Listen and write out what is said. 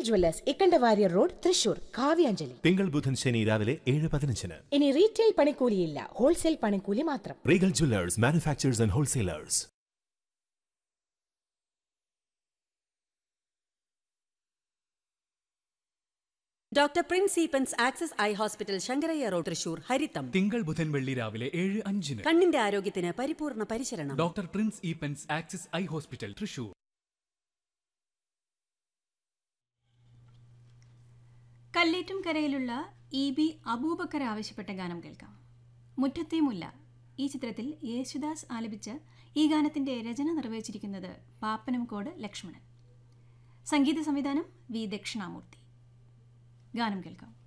Jewellers Ikkandawarrier road Thrissur Kavyanjali തിങ്കൾ ബുധൻ ശനി രാവിലെ ഏഴ് പതിനഞ്ചിന് ഇനി റീറ്റെയിൽ പണിക്കൂലിയില്ല ഹോൾസെയിൽ പണിക്കൂലി മാത്രം Regal jewellers manufacturers and wholesalers doctor Prince Eappen's Axis eye hospital Shankaraiya road Thrissur ഹരിത്തം തിങ്കൾ ബുധൻ വെള്ളി രാവിലെ ഏഴ് അഞ്ചിന് കണ്ണിന്റെ ആരോഗ്യത്തിന് പരിപൂർണ പരിചരണം doctor Prince Eappen's Axis eye hospital Thrissur കല്ലേറ്റും കരയിലുള്ള ഇ ബി അബൂബക്കർ ആവശ്യപ്പെട്ട ഗാനം കേൾക്കാം മുറ്റത്തെ മുല്ല ഈ ചിത്രത്തിൽ യേശുദാസ് ആലപിച്ച ഈ ഗാനത്തിന്റെ രചന നിർവഹിച്ചിരിക്കുന്നത് പാപ്പനംകോട് ലക്ഷ്മണൻ സംഗീത സംവിധാനം വി ദക്ഷിണാമൂർത്തി ഗാനം കേൾക്കാം